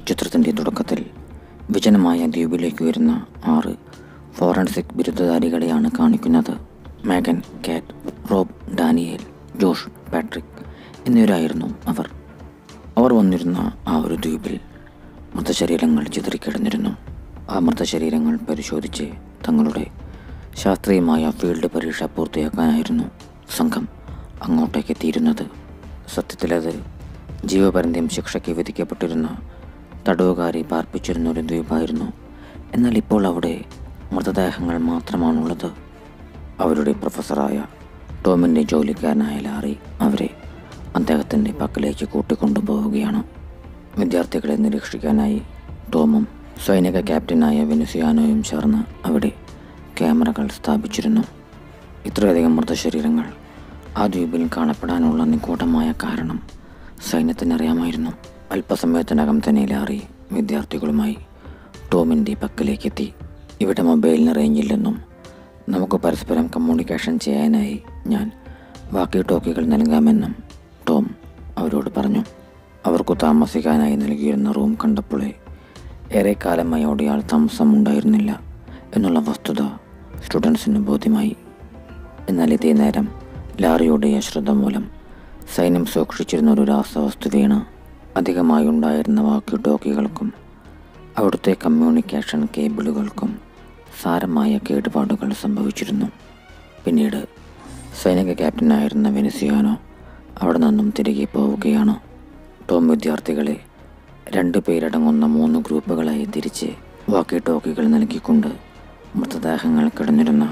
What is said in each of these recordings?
ചിത്രത്തിൻ്റെ തുടക്കത്തിൽ വിജനമായ ദ്വീപിലേക്ക് വരുന്ന ആറ് ഫോറൻസിക് ബിരുദധാരികളെയാണ് കാണിക്കുന്നത് മേഗൻ കാറ്റ് റോബ് ഡാനിയേൽ ജോഷ് പാട്രിക് എന്നിവരായിരുന്നു അവർ അവർ വന്നിരുന്ന ആ ഒരു ദ്വീപിൽ മൃതശരീരങ്ങൾ ചിതറിക്കിടന്നിരുന്നു ആ മൃതശരീരങ്ങൾ പരിശോധിച്ച് തങ്ങളുടെ ശാസ്ത്രീയമായ ഫീൽഡ് പരീക്ഷ പൂർത്തിയാക്കാനായിരുന്നു സംഘം അങ്ങോട്ടേക്ക് എത്തിയിരുന്നത് സത്യത്തിലത് ജീവപര്യന്തം ശിക്ഷയ്ക്ക് വിധിക്കപ്പെട്ടിരുന്ന തടവുകാരെ പാർപ്പിച്ചിരുന്ന ഒരു ദ്വീപായിരുന്നു എന്നാൽ ഇപ്പോൾ അവിടെ മൃതദേഹങ്ങൾ മാത്രമാണുള്ളത് അവരുടെ പ്രൊഫസറായ ടോമിൻ്റെ ജോലിക്കാരനായ ലാറി അവരെ അദ്ദേഹത്തിൻ്റെ പക്കലേക്ക് കൂട്ടിക്കൊണ്ടുപോവുകയാണ് വിദ്യാർത്ഥികളെ നിരീക്ഷിക്കാനായി ടോമും സൈനിക ക്യാപ്റ്റനായ വെനുസിയാനോയും ചേർന്ന് അവിടെ ക്യാമറകൾ സ്ഥാപിച്ചിരുന്നു ഇത്രയധികം മൃതശരീരങ്ങൾ ആ ദ്വീപിൽ കാണപ്പെടാനുള്ള നിഗൂഢമായ കാരണം സൈന്യത്തിനറിയാമായിരുന്നു അല്പസമയത്തിനകം തന്നെ ലാറി വിദ്യാർത്ഥികളുമായി ടോമിൻ്റെ പക്കലേക്കെത്തി ഇവിടെ മൊബൈലിന് റേഞ്ചില്ലെന്നും നമുക്ക് പരസ്പരം കമ്മ്യൂണിക്കേഷൻ ചെയ്യാനായി ഞാൻ വാക്കി ടോക്കികൾ നൽകാമെന്നും ടോം അവരോട് പറഞ്ഞു അവർക്ക് താമസിക്കാനായി നൽകിയിരുന്ന റൂം കണ്ടപ്പോഴേ ഏറെക്കാലമായി അവിടെ ആൾ താമസമുണ്ടായിരുന്നില്ല എന്നുള്ള വസ്തുത സ്റ്റുഡൻസിന് ബോധ്യമായി എന്നാൽ ഇതേ നേരം ലാറിയുടെ അശ്രദ്ധ മൂലം സൈന്യം സൂക്ഷിച്ചിരുന്ന ഒരു രാസവസ്തു വീണ് അധികമായി ഉണ്ടായിരുന്ന വാക്കി ടോക്കികൾക്കും അവിടുത്തെ കമ്മ്യൂണിക്കേഷൻ കേബിളുകൾക്കും സാരമായ കേടുപാടുകൾ സംഭവിച്ചിരുന്നു പിന്നീട് സൈനിക ക്യാപ്റ്റനായിരുന്ന വെനിസിയാനോ അവിടെ നിന്നും തിരികെ പോവുകയാണ് ടോം വിദ്യാർത്ഥികളെ രണ്ട് പേരടങ്ങുന്ന മൂന്ന് ഗ്രൂപ്പുകളായി തിരിച്ച് വാക്കി ടോക്കികൾ നൽകിക്കൊണ്ട് മൃതദേഹങ്ങൾ കിടന്നിരുന്ന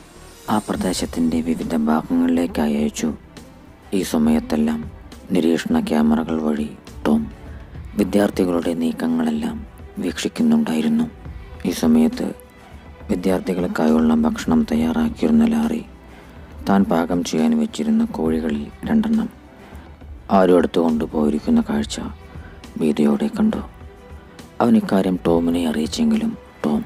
ആ പ്രദേശത്തിൻ്റെ വിവിധ ഭാഗങ്ങളിലേക്കായി അയച്ചു ഈ സമയത്തെല്ലാം നിരീക്ഷണ ക്യാമറകൾ വഴി ടോം വിദ്യാർത്ഥികളുടെ നീക്കങ്ങളെല്ലാം വീക്ഷിക്കുന്നുണ്ടായിരുന്നു ഈ സമയത്ത് വിദ്യാർത്ഥികൾക്കായുള്ള ഭക്ഷണം തയ്യാറാക്കിയിരുന്ന ലാറി താൻ പാകം ചെയ്യാൻ വെച്ചിരുന്ന കോഴികളിൽ രണ്ടെണ്ണം ആരും എടുത്തു കൊണ്ടുപോയിരിക്കുന്ന കാഴ്ച ഭീതിയോടെ കണ്ടു അവൻ ഇക്കാര്യം ടോമിനെ അറിയിച്ചെങ്കിലും ടോം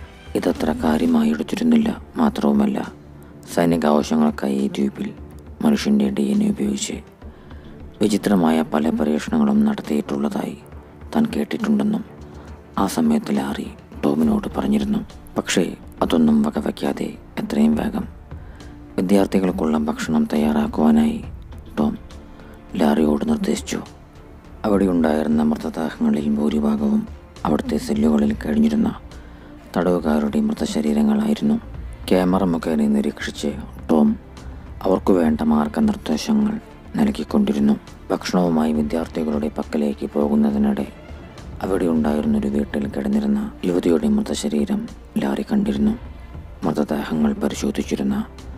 ഇതത്ര കാര്യമായി എടുത്തിരുന്നില്ല മാത്രവുമല്ല സൈനിക ആവശ്യങ്ങൾക്കായി ഈ ദ്വീപിൽ മനുഷ്യൻ്റെ ഡി എൻ എ ഉപയോഗിച്ച് വിചിത്രമായ പല പരീക്ഷണങ്ങളും നടത്തിയിട്ടുള്ളതായി താൻ കേട്ടിട്ടുണ്ടെന്നും ആ സമയത്ത് ലാറി ടോമിനോട് പറഞ്ഞിരുന്നു പക്ഷേ അതൊന്നും വകവയ്ക്കാതെ എത്രയും വേഗം വിദ്യാർത്ഥികൾക്കുള്ള ഭക്ഷണം തയ്യാറാക്കുവാനായി ടോം ലാറിയോട് നിർദ്ദേശിച്ചു അവിടെ ഉണ്ടായിരുന്ന മൃതദേഹങ്ങളിൽ ഭൂരിഭാഗവും അവിടുത്തെ സെല്ലുകളിൽ കഴിഞ്ഞിരുന്ന തടവുകാരുടെ മൃതശരീരങ്ങളായിരുന്നു ക്യാമറ മുഖേന നിരീക്ഷിച്ച് ടോം അവർക്ക് വേണ്ട മാർഗനിർദ്ദേശങ്ങൾ നൽകിക്കൊണ്ടിരുന്നു ഭക്ഷണവുമായി വിദ്യാർത്ഥികളുടെ പക്കലേക്ക് പോകുന്നതിനിടെ അവിടെ ഉണ്ടായിരുന്നൊരു വീട്ടിൽ കിടന്നിരുന്ന യുവതിയുടെ മൃതശരീരം ലാറി കണ്ടിരുന്നു മൃതദേഹങ്ങൾ പരിശോധിച്ചിരുന്ന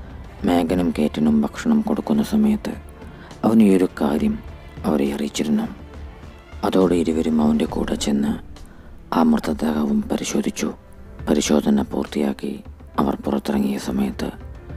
മേഘനും കേറ്റിനും ഭക്ഷണം കൊടുക്കുന്ന സമയത്ത് അവൻ ഈ ഒരു കാര്യം അവരെ അറിയിച്ചിരുന്നു അതോടെ ഇരുവരും അവൻ്റെ കൂടെ ചെന്ന് ആ മൃതദേഹവും പരിശോധിച്ചു പരിശോധന പൂർത്തിയാക്കി അവർ പുറത്തിറങ്ങിയ സമയത്ത്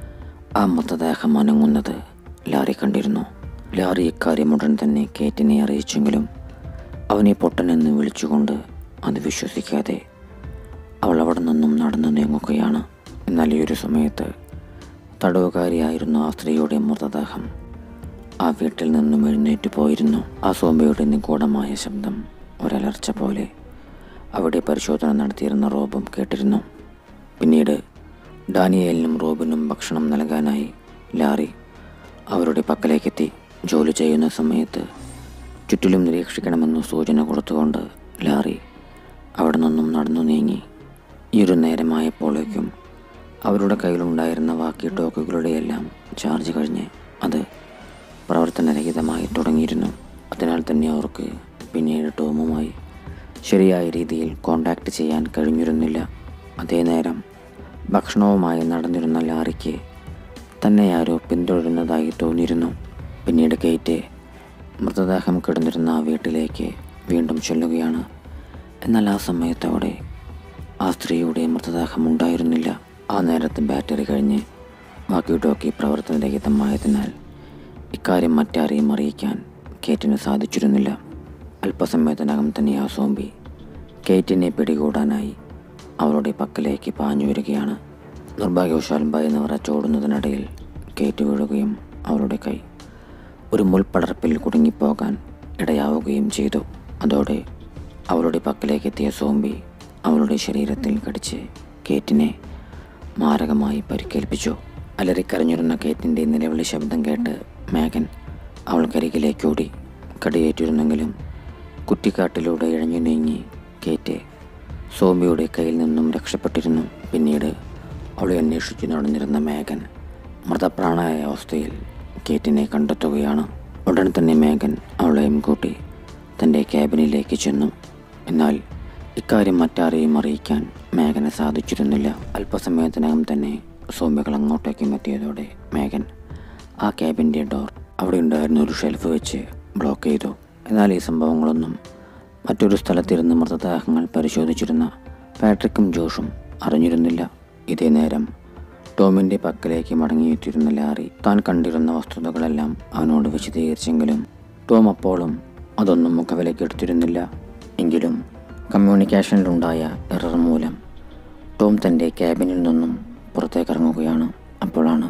ആ മൃതദേഹം അനങ്ങുന്നത് ലാറി കണ്ടിരുന്നു ലാറി ഇക്കാര്യം ഉടൻ തന്നെ കേറ്റിനെ അറിയിച്ചെങ്കിലും അവനെ പൊട്ടനെന്ന് വിളിച്ചുകൊണ്ട് അത് വിശ്വസിക്കാതെ അവൾ അവിടെ നിന്നും നടന്നു നീങ്ങുകയാണ് എന്നാൽ ഈ ഒരു സമയത്ത് തടവുകാരിയായിരുന്ന ആ സ്ത്രീയുടെ മൃതദേഹം ആ വീട്ടിൽ നിന്നും എഴുന്നേറ്റ് പോയിരുന്നു ആ സോംബയുടെ നിഗൂഢമായ ശബ്ദം ഒരലർച്ച പോലെ അവിടെ പരിശോധന നടത്തിയിരുന്ന റോബും കേട്ടിരുന്നു പിന്നീട് ഡാനിയേലിനും റോബിനും ഭക്ഷണം നൽകാനായി ലാറി അവരുടെ പക്കലേക്കെത്തി ജോലി ചെയ്യുന്ന സമയത്ത് ചുറ്റിലും നിരീക്ഷിക്കണമെന്ന് സൂചന കൊടുത്തുകൊണ്ട് ലാറി അവിടെ നിന്നും നടന്നു നീങ്ങി ഈ ഒരു നേരമായപ്പോഴേക്കും അവരുടെ കയ്യിലുണ്ടായിരുന്ന വാക്കി ടോക്കുകളുടെയെല്ലാം ചാർജ് കഴിഞ്ഞ് അത് പ്രവർത്തനരഹിതമായി തുടങ്ങിയിരുന്നു അതിനാൽ തന്നെ അവർക്ക് പിന്നീട് ടോമുമായി ശരിയായ രീതിയിൽ കോണ്ടാക്ട് ചെയ്യാൻ കഴിഞ്ഞിരുന്നില്ല അതേ നേരം ഭക്ഷണവുമായി നടന്നിരുന്ന ലാറിക്ക് തന്നെ ആരോ പിന്തുടരുന്നതായി തോന്നിയിരുന്നു പിന്നീട് കെയ്റ്റ് മൃതദേഹം കിടന്നിരുന്ന ആ വീട്ടിലേക്ക് വീണ്ടും ചെല്ലുകയാണ് എന്നാൽ ആ സമയത്ത് അവിടെ ആ സ്ത്രീയുടെ മൃതദേഹം ഉണ്ടായിരുന്നില്ല ആ നേരത്ത് ബാറ്ററി കഴിഞ്ഞ് വാക്കി ടോക്കി പ്രവർത്തനരഹിതമായതിനാൽ ഇക്കാര്യം മറ്റാരെയും അറിയിക്കാൻ കേറ്റിന് സാധിച്ചിരുന്നില്ല അല്പസമയത്തിനകം തന്നെ ആ സോംബി കേറ്റിനെ പിടികൂടാനായി അവളുടെ പക്കലേക്ക് പാഞ്ഞു വരികയാണ് നിർഭാഗ്യവശാൽ ഭയന്ന് വിറച്ചോടുന്നതിനിടയിൽ കേറ്റ് വീഴുകയും അവളുടെ കൈ ഒരു മുൾപ്പടർപ്പിൽ കുടുങ്ങിപ്പോകാൻ ഇടയാവുകയും ചെയ്തു അതോടെ അവളുടെ പക്കലേക്ക് എത്തിയ സോംബി അവളുടെ ശരീരത്തിൽ കടിച്ച് കേറ്റിനെ മാരകമായി പരിക്കേൽപ്പിച്ചു അലറിക്കരഞ്ഞിരുന്ന കേറ്റിൻ്റെ നിലവിളി ശബ്ദം കേട്ട് മേഘൻ അവൾക്കരികിലേക്ക് ഓടി കടിയേറ്റിരുന്നെങ്കിലും കുറ്റിക്കാട്ടിലൂടെ ഇഴഞ്ഞു നീങ്ങി കേറ്റ് സോംബിയുടെ കയ്യിൽ നിന്നും രക്ഷപ്പെട്ടിരുന്നു പിന്നീട് അവളെ അന്വേഷിച്ചു നടന്നിരുന്ന മേഘൻ മൃതപ്രാണായ അവസ്ഥയിൽ കേറ്റിനെ കണ്ടെത്തുകയാണ് ഉടൻ തന്നെ മേഘൻ അവളെയും കൂട്ടി തൻ്റെ ക്യാബിനിലേക്ക് ചെന്നു എന്നാൽ ഇക്കാര്യം മറ്റാരെയും അറിയിക്കാൻ മേഘന് സാധിച്ചിരുന്നില്ല അല്പസമയത്തിനകം തന്നെ സോംബികൾ അങ്ങോട്ടേക്കും എത്തിയതോടെ മേഘൻ ആ ക്യാബിൻ്റെ ഡോർ അവിടെ ഉണ്ടായിരുന്ന ഒരു ഷെൽഫ് വെച്ച് ബ്ലോക്ക് ചെയ്തു എന്നാൽ ഈ സംഭവങ്ങളൊന്നും മറ്റൊരു സ്ഥലത്തിരുന്ന് മൃതദേഹങ്ങൾ പരിശോധിച്ചിരുന്ന പാട്രിക്കും ജോഷും അറിഞ്ഞിരുന്നില്ല ഇതേ നേരം ടോമിൻ്റെ പക്കലേക്ക് മടങ്ങിയെത്തിയിരുന്ന ലാറി താൻ കണ്ടിരുന്ന വസ്തുതകളെല്ലാം അവനോട് വിശദീകരിച്ചെങ്കിലും ടോം അപ്പോഴും അതൊന്നും മുഖവിലേക്ക് എടുത്തിരുന്നില്ല എങ്കിലും കമ്മ്യൂണിക്കേഷനിലുണ്ടായ എറർ മൂലം ടോം തൻ്റെ ക്യാബിനിൽ നിന്നും പുറത്തേക്കിറങ്ങുകയാണ് അപ്പോഴാണ്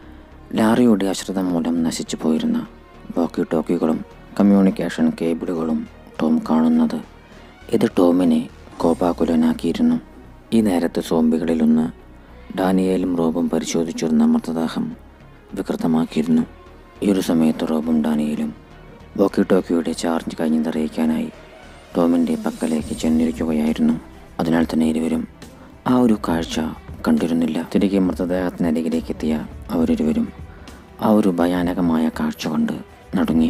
ലാറിയുടെ അശ്രദ്ധ മൂലം നശിച്ചു പോയിരുന്ന വോക്കി ടോക്കികളും കമ്മ്യൂണിക്കേഷൻ കേബിളുകളും ടോം കാണുന്നത് ഇത് ടോമിനെ കോപാകുലനാക്കിയിരുന്നു ഈ നേരത്തെ സോംബികളിലൊന്ന് ഡാനിയേലും റോബും പരിശോധിച്ചിരുന്ന മൃതദേഹം വികൃതമാക്കിയിരുന്നു ഈ ഒരു സമയത്ത് റോബും ഡാനിയേലും വോക്കി ടോക്കിയുടെ ചാർജ് കഴിഞ്ഞതറിയിക്കാനായി ടോമിൻ്റെ പക്കലേക്ക് ചെന്നിരിക്കുകയായിരുന്നു അതിനാൽ തന്നെ ഇരുവരും ആ ഒരു കാഴ്ച കണ്ടിരുന്നില്ല തിരികെ മൃതദേഹത്തിനരികിലേക്ക് എത്തിയ അവരിരുവരും ആ ഒരു ഭയാനകമായ കാഴ്ച കണ്ട് നടുങ്ങി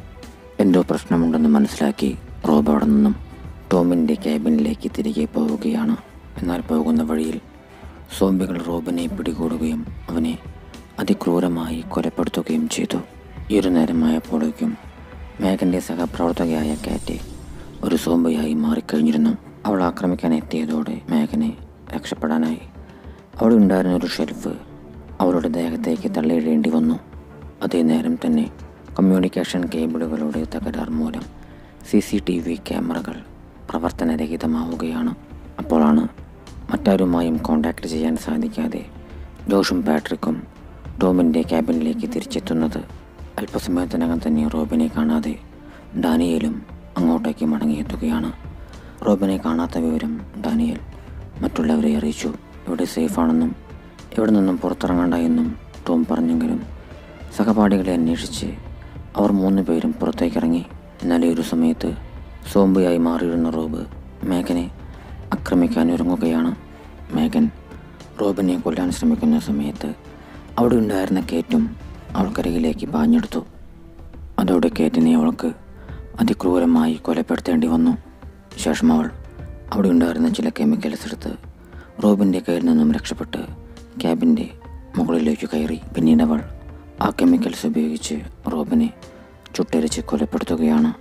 എന്തോ പ്രശ്നമുണ്ടെന്ന് മനസ്സിലാക്കി റോബ് അവിടെ നിന്നും ടോമിൻ്റെ ക്യാബിനിലേക്ക് തിരികെ പോവുകയാണ് എന്നാൽ പോകുന്ന വഴിയിൽ സോംബികൾ റോബിനെ പിടികൂടുകയും അവനെ അതിക്രൂരമായി കൊലപ്പെടുത്തുകയും ചെയ്തു ഈ ഒരു നേരമായപ്പോഴേക്കും മേഘൻ്റെ സഹപ്രവർത്തകയായ കാറ്റ് ഒരു സോംബിയായി മാറിക്കഴിഞ്ഞിരുന്നു അവൾ ആക്രമിക്കാൻ എത്തിയതോടെ മേഘനെ രക്ഷപ്പെടാനായി അവിടെ ഉണ്ടായിരുന്ന ഒരു ഷെൽഫ് അവളുടെ ദേഹത്തേക്ക് തള്ളിയിടേണ്ടി വന്നു അതേ നേരം തന്നെ കമ്മ്യൂണിക്കേഷൻ കേബിളുകളുടെ തകരാർ മൂലം സി സി ടി വി ക്യാമറകൾ പ്രവർത്തനരഹിതമാവുകയാണ് അപ്പോഴാണ് മറ്റാരുമായും കോണ്ടാക്ട് ചെയ്യാൻ സാധിക്കാതെ ജോഷും പാട്രിക്കും ടോമിൻ്റെ ക്യാബിനിലേക്ക് തിരിച്ചെത്തുന്നത് അല്പസമയത്തിനകം തന്നെ റോബിനെ കാണാതെ ഡാനിയേലും അങ്ങോട്ടേക്ക് മടങ്ങിയെത്തുകയാണ് റോബിനെ കാണാത്ത വിവരം ഡാനിയൽ മറ്റുള്ളവരെ അറിയിച്ചു ഇവിടെ സേഫാണെന്നും ഇവിടെ നിന്നും പുറത്തിറങ്ങണ്ട എന്നും ടോം പറഞ്ഞെങ്കിലും സഹപാഠികളെ അന്വേഷിച്ച് അവർ മൂന്ന് പേരും പുറത്തേക്കിറങ്ങി എന്നാൽ ഈ ഒരു സമയത്ത് സോംബിയായി മാറിയിരുന്ന റോബ് മേഘനെ ആക്രമിക്കാൻ ഒരുങ്ങുകയാണ് മേഘൻ റോബിനെ കൊല്ലാൻ ശ്രമിക്കുന്ന സമയത്ത് അവിടെ ഉണ്ടായിരുന്ന കേറ്റും അവൾക്കരികിലേക്ക് പാഞ്ഞെടുത്തു അതോടെ കേറ്റിനെ അവൾക്ക് അതിക്രൂരമായി കൊലപ്പെടുത്തേണ്ടി വന്നു ശേഷം അവൾ അവിടെ ഉണ്ടായിരുന്ന ചില കെമിക്കൽസ് എടുത്ത് റോബിൻ്റെ കയ്യിൽ നിന്നും രക്ഷപ്പെട്ട് ക്യാബിൻ്റെ മുകളിലേക്ക് കയറി പിന്നീട് അവൾ ആ കെമിക്കൽസ് ഉപയോഗിച്ച് റോബിനെ ചുട്ടരിച്ച് കൊലപ്പെടുത്തുകയാണ്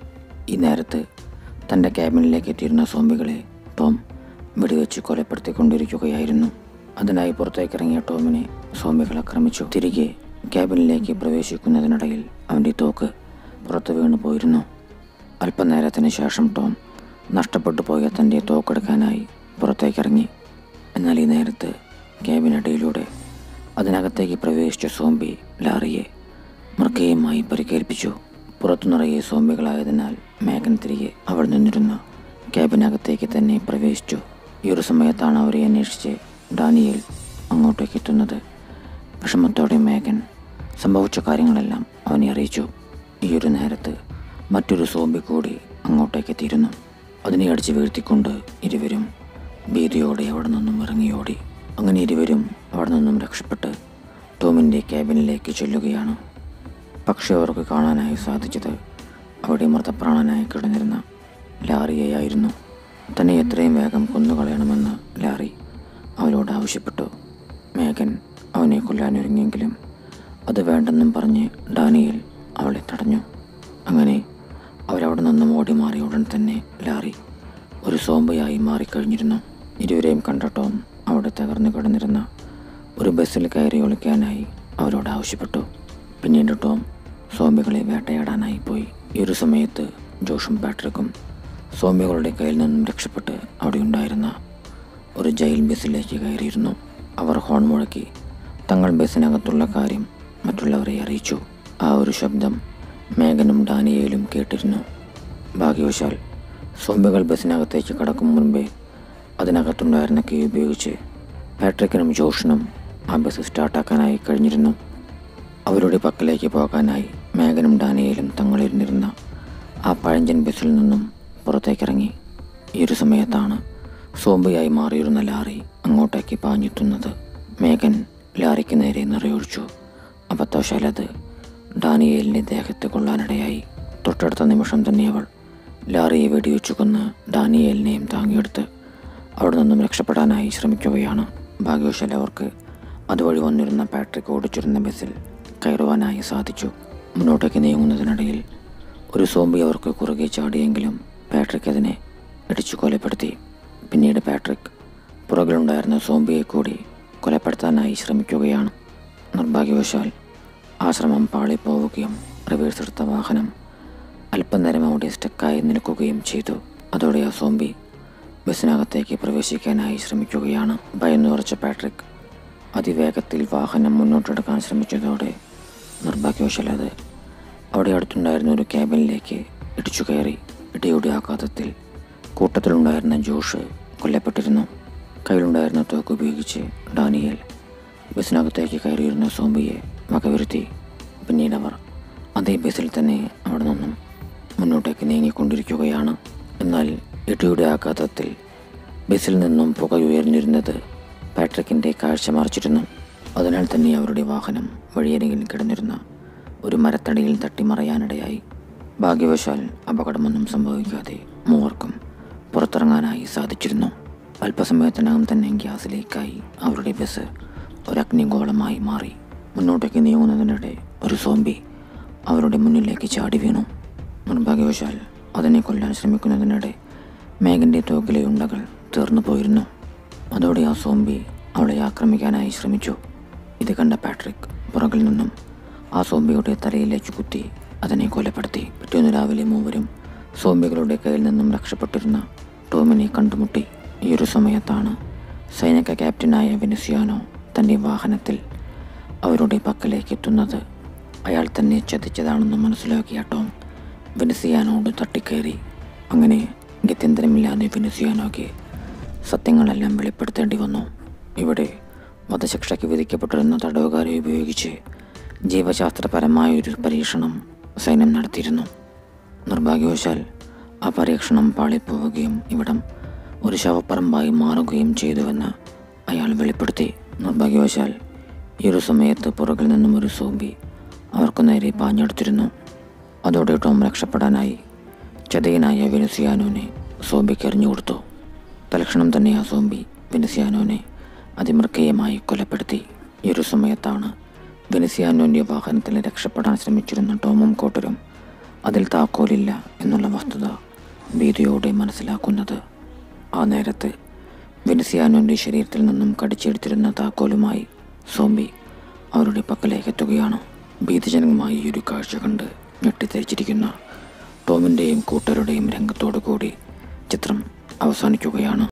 ഈ നേരത്ത് തൻ്റെ ക്യാബിനിലേക്ക് എത്തിയിരുന്ന സോംബികളെ ടോം വെടിവെച്ച് കൊലപ്പെടുത്തിക്കൊണ്ടിരിക്കുകയായിരുന്നു അതിനായി പുറത്തേക്കിറങ്ങിയ ടോമിനെ സോംബികൾ ആക്രമിച്ചു തിരികെ ക്യാബിനിലേക്ക് പ്രവേശിക്കുന്നതിനിടയിൽ അവൻ്റെ തോക്ക് പുറത്തു വീണു പോയിരുന്നു അല്പനേരത്തിന് ശേഷം ടോം നഷ്ടപ്പെട്ടു പോയ തൻ്റെ തോക്കെടുക്കാനായി പുറത്തേക്കിറങ്ങി എന്നാൽ ഈ നേരത്ത് ക്യാബിനടിയിലൂടെ അതിനകത്തേക്ക് പ്രവേശിച്ച സോംബി ലാറിയെ മൃഗയുമായി പരിക്കേൽപ്പിച്ചു പുറത്തു നിറയെ സോംബികളായതിനാൽ മേഘൻ തിരികെ അവിടെ നിന്നിരുന്ന ക്യാബിനകത്തേക്ക് തന്നെ പ്രവേശിച്ചു ഈ ഒരു സമയത്താണ് അവരെ അന്വേഷിച്ച് ഡാനിയേൽ അങ്ങോട്ടേക്ക് എത്തുന്നത് വിഷമത്തോടെ മേഘൻ സംഭവിച്ച കാര്യങ്ങളെല്ലാം അവനെ അറിയിച്ചു ഈ ഒരു നേരത്ത് മറ്റൊരു സോംബി കൂടി അങ്ങോട്ടേക്ക് എത്തിയിരുന്നു അതിനെ അടിച്ച് വീഴ്ത്തിക്കൊണ്ട് ഇരുവരും ഭീതിയോടെ അവിടെ നിന്നും ഇറങ്ങിയോടി അങ്ങനെ ഇരുവരും അവിടെ നിന്നും രക്ഷപ്പെട്ട് ടോമിൻ്റെ ക്യാബിനിലേക്ക് ചെല്ലുകയാണ് പക്ഷേ അവർക്ക് കാണാനായി സാധിച്ചത് അവിടെ മൃതപ്രാണനായി കിടന്നിരുന്ന ലാറിയെയായിരുന്നു തന്നെ എത്രയും വേഗം കൊന്നുകളയണമെന്ന് ലാറി അവളോട് ആവശ്യപ്പെട്ടു മേഘൻ അവനെ കൊല്ലാനൊരുങ്ങിയെങ്കിലും അത് വേണ്ടെന്നും പറഞ്ഞ് ഡാനിയൽ അവളെ തടഞ്ഞു അങ്ങനെ അവരവിടെ നിന്നും ഓടി മാറിയ ഉടൻ തന്നെ ലാറി ഒരു സോമ്പയായി മാറിക്കഴിഞ്ഞിരുന്നു ഇരുവരെയും കണ്ട ടോം അവിടെ തകർന്നു കിടന്നിരുന്ന ഒരു ബസ്സിൽ കയറി ഒളിക്കാനായി അവരോട് ആവശ്യപ്പെട്ടു പിന്നീട് ടോം സോംബികളെ വേട്ടയാടാനായി പോയി ഈ ഒരു സമയത്ത് ജോഷും പാട്രിക്കും സോംബികളുടെ കയ്യിൽ നിന്നും രക്ഷപ്പെട്ട് അവിടെ ഉണ്ടായിരുന്ന ഒരു ജയിൽ ബസ്സിലേക്ക് കയറിയിരുന്നു അവർ ഹോൺ മുഴക്കി തങ്ങൾ ബസ്സിനകത്തുള്ള കാര്യം മറ്റുള്ളവരെ അറിയിച്ചു ആ ഒരു ശബ്ദം മേഘനും ഡാനിയേലും കേട്ടിരുന്നു ഭാഗ്യവശാൽ സോംബികൾ ബസ്സിനകത്തേക്ക് കടക്കും മുൻപേ അതിനകത്തുണ്ടായിരുന്ന കീ ഉപയോഗിച്ച് പാട്രിക്കിനും ജോഷിനും ആ ബസ് സ്റ്റാർട്ടാക്കാനായി കഴിഞ്ഞിരുന്നു അവരുടെ പക്കലേക്ക് പോകാനായി മേഘനും ഡാനിയലും തങ്ങളിരുന്നിരുന്ന ആ പഴഞ്ചൻ ബസ്സിൽ നിന്നും പുറത്തേക്കിറങ്ങി ഈ ഒരു സമയത്താണ് സോംബിയായി മാറിയിരുന്ന ലാറി അങ്ങോട്ടേക്ക് പാഞ്ഞെത്തുന്നത് മേഘൻ ലാറിക്ക് നേരെ നിറയൊഴിച്ചു അബദ്ധവശാൽ അത് ഡാനിയേലിൻ്റെ ദേഹത്ത് കൊള്ളാനിടയായി തൊട്ടടുത്ത നിമിഷം തന്നെ അവൾ ലാറിയെ വെടിവെച്ചു കൊന്ന് ഡാനിയേലിനെയും താങ്ങിയെടുത്ത് അവിടെ നിന്നും രക്ഷപ്പെടാനായി ശ്രമിക്കുകയാണ് ഭാഗ്യവശാൽ അവർക്ക് അതുവഴി വന്നിരുന്ന പാട്രിക് ഓടിച്ചിരുന്ന ബസ്സിൽ കയറുവാനായി സാധിച്ചു മുന്നോട്ടേക്ക് നീങ്ങുന്നതിനിടയിൽ ഒരു സോംബി അവർക്ക് കുറുകെ ചാടിയെങ്കിലും പാട്രിക് അതിനെ ഇടിച്ചു കൊലപ്പെടുത്തി പിന്നീട് പാട്രിക് പുറകിലുണ്ടായിരുന്ന സോംബിയെ കൂടി കൊലപ്പെടുത്താനായി ശ്രമിക്കുകയാണ് നിർഭാഗ്യവശാൽ ആ ശ്രമം പാളിപ്പോവുകയും റിവേഴ്സ് എടുത്ത വാഹനം അല്പനേരം അവിടെ സ്റ്റക്കായി നിൽക്കുകയും ചെയ്തു അതോടെ ആ സോംബി ബസ്സിനകത്തേക്ക് പ്രവേശിക്കാനായി ശ്രമിക്കുകയാണ് ഭയന്നു ഉറച്ച പാട്രിക് അതിവേഗത്തിൽ വാഹനം മുന്നോട്ടെടുക്കാൻ ശ്രമിച്ചതോടെ നിർഭാഗ്യവശാൽ അത് അവിടെ അടുത്തുണ്ടായിരുന്ന ഒരു ക്യാബിനിലേക്ക് ഇടിച്ചു കയറി ഇടിയുടെ ആഘാതത്തിൽ കൂട്ടത്തിലുണ്ടായിരുന്ന ജോഷ് കൊല്ലപ്പെട്ടിരുന്നു കയ്യിലുണ്ടായിരുന്ന തോക്ക് ഉപയോഗിച്ച് ഡാനിയേൽ ബസ്സിനകത്തേക്ക് കയറിയിരുന്ന സോംബിയെ വകവരുത്തി പിന്നീട് അവർ അതേ ബസ്സിൽ തന്നെ അവിടെ നിന്നും മുന്നോട്ടേക്ക് നീങ്ങിക്കൊണ്ടിരിക്കുകയാണ് എന്നാൽ ഇടിയുടെ ആഘാതത്തിൽ ബസ്സിൽ നിന്നും പുകയുയർന്നിരുന്നത് പാട്രിക്കിൻ്റെ കാഴ്ച മറിച്ചിരുന്നു അതിനാൽ തന്നെ അവരുടെ വാഹനം വഴിയരികിൽ കിടന്നിരുന്ന ഒരു മരത്തടിയിൽ തട്ടിമറയാനിടയായി ഭാഗ്യവശാൽ അപകടമൊന്നും സംഭവിക്കാതെ മൂവർക്കും പുറത്തിറങ്ങാനായി സാധിച്ചിരുന്നു അല്പസമയത്തിനകം തന്നെ ഗ്യാസ് ലീക്കായി അവരുടെ ബസ് ഒരഗ്നിഗോളമായി മാറി മുന്നോട്ടേക്ക് നീങ്ങുന്നതിനിടെ ഒരു സോംബി അവരുടെ മുന്നിലേക്ക് ചാടി വീണു നിർഭാഗ്യവശാൽ അതിനെ കൊല്ലാൻ ശ്രമിക്കുന്നതിനിടെ മേഘൻ്റെ തോക്കിലെ ഉണ്ടകൾ തീർന്നു പോയിരുന്നു അതോടെ ആ സോംബി അവളെ ആക്രമിക്കാനായി ശ്രമിച്ചു ഇത് കണ്ട പാട്രിക് പുറകിൽ നിന്നും ആ സോംബിയുടെ തലയിലേക്ക് കുത്തി അതിനെ കൊലപ്പെടുത്തി പിറ്റേന്ന് രാവിലെ മൂവരും സോംബികളുടെ കയ്യിൽ നിന്നും രക്ഷപ്പെട്ടിരുന്ന ടോമിനെ കണ്ടുമുട്ടി ഈ ഒരു സമയത്താണ് സൈനിക ക്യാപ്റ്റനായ വെനിസിയാനോ തൻ്റെ വാഹനത്തിൽ അവരുടെ പക്കലേക്ക് എത്തുന്നത് അയാൾ തന്നെ ചതിച്ചതാണെന്ന് മനസ്സിലാക്കിയ ടോം വെനിസിയാനോട് തട്ടിക്കയറി അങ്ങനെ ഗത്യന്തരമില്ലാതെ വെനിസിയാനോയ്ക്ക് സത്യങ്ങളെല്ലാം വെളിപ്പെടുത്തേണ്ടി വന്നു ഇവിടെ വധശിക്ഷയ്ക്ക് വിധിക്കപ്പെട്ടിരുന്ന തടവുകാരെ ഉപയോഗിച്ച് ജീവശാസ്ത്രപരമായ ഒരു പരീക്ഷണം സൈന്യം നടത്തിയിരുന്നു നിർഭാഗ്യവശാൽ ആ പരീക്ഷണം പാളിപ്പോവുകയും ഇവിടം ഒരു ശവപ്പറമ്പായി മാറുകയും ചെയ്തുവെന്ന് അയാൾ വെളിപ്പെടുത്തി നിർഭാഗ്യവശാൽ ഈ ഒരു സമയത്ത് പുറകിൽ നിന്നും ഒരു സോംബി അവർക്ക് നേരെ പാഞ്ഞെടുത്തിരുന്നു അതോടെ ടോം രക്ഷപ്പെടാനായി ചതയനായ വെനുസിയാനോനെ സോംബിക്ക് എറിഞ്ഞു കൊടുത്തു തലക്ഷണം തന്നെ ആ സോംബി വെനുസിയാനോനെ അതിമൃഗീയമായി കൊലപ്പെടുത്തി ഈ ഒരു സമയത്താണ് വെനുസിയാനോൻ്റെ വാഹനത്തിൽ രക്ഷപ്പെടാൻ ശ്രമിച്ചിരുന്ന ടോമും കോട്ടരും അതിൽ താക്കോലില്ല എന്നുള്ള വസ്തുത ഭീതിയോടെ മനസ്സിലാക്കുന്നത് ആ നേരത്ത് വെനുസിയാനോൻ്റെ ശരീരത്തിൽ നിന്നും കടിച്ചെടുത്തിരുന്ന താക്കോലുമായി സോംബി അവരുടെ പക്കലേക്ക് എത്തുകയാണ് ഭീതിജനകമായ ഈ ഒരു കാഴ്ച കണ്ട് ഞെട്ടിത്തരിച്ചിരിക്കുന്ന ടോമിൻ്റെയും കൂട്ടരുടെയും രംഗത്തോടു കൂടി ചിത്രം അവസാനിക്കുകയാണ്